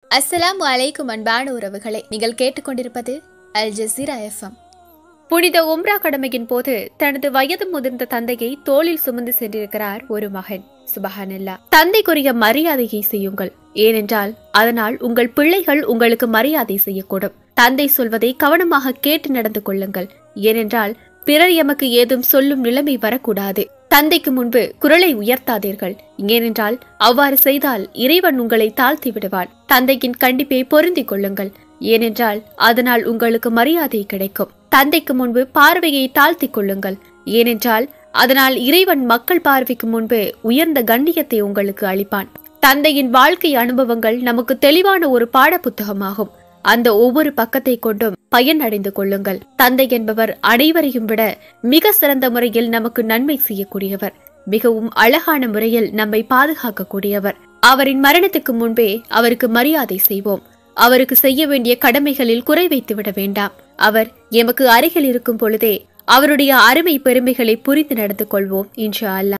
அஸ்ஸலாமு அலைக்கும் அன்பான உறவுகளை நீங்கள் கேட்டுக்கொண்டிருப்பது அல் ஜசீரா எஃப்எம் புனித உம்ரா கடமையின் போது தனது வயது முதிர்ந்த தந்தையை தோளில் சுமந்து சென்றிருக்கிறார் ஒரு மகன் சுபஹானல்லா தந்தைக்குரிய மரியாதையை செய்யுங்கள் ஏனென்றால் அதனால் உங்கள் பிள்ளைகள் உங்களுக்கு மரியாதை செய்யக்கூடும் தந்தை சொல்வதை கவனமாக கேட்டு நடந்து கொள்ளுங்கள் ஏனென்றால் பிறர் எமக்கு ஏதும் சொல்லும் நிலைமை வரக்கூடாது தந்தைக்கு முன்பு குரலை உயர்த்தாதீர்கள் ஏனென்றால் அவ்வாறு செய்தால் இறைவன் உங்களை தாழ்த்தி விடுவான் தந்தையின் கண்டிப்பை பொருந்திக் கொள்ளுங்கள் ஏனென்றால் அதனால் உங்களுக்கு மரியாதை கிடைக்கும் தந்தைக்கு முன்பு பார்வையை தாழ்த்திக் கொள்ளுங்கள் ஏனென்றால் அதனால் இறைவன் மக்கள் பார்வைக்கு முன்பு உயர்ந்த கண்ணியத்தை உங்களுக்கு அளிப்பான் தந்தையின் வாழ்க்கை அனுபவங்கள் நமக்கு தெளிவான ஒரு பாட புத்தகமாகும் அந்த ஒவ்வொரு பக்கத்தை கொண்டும் பயன் அடைந்து கொள்ளுங்கள் தந்தை என்பவர் அனைவரையும் விட மிக சிறந்த முறையில் நமக்கு நன்மை செய்யக்கூடியவர் மிகவும் அழகான முறையில் நம்மை பாதுகாக்கக்கூடியவர் அவரின் மரணத்துக்கு முன்பே அவருக்கு மரியாதை செய்வோம் அவருக்கு செய்ய வேண்டிய கடமைகளில் குறை வைத்து விட வேண்டாம் அவர் எமக்கு அருகில் இருக்கும் பொழுதே அவருடைய அருமை பெருமைகளை புரிந்து நடந்து கொள்வோம் இன்ஷா அல்லாஹ்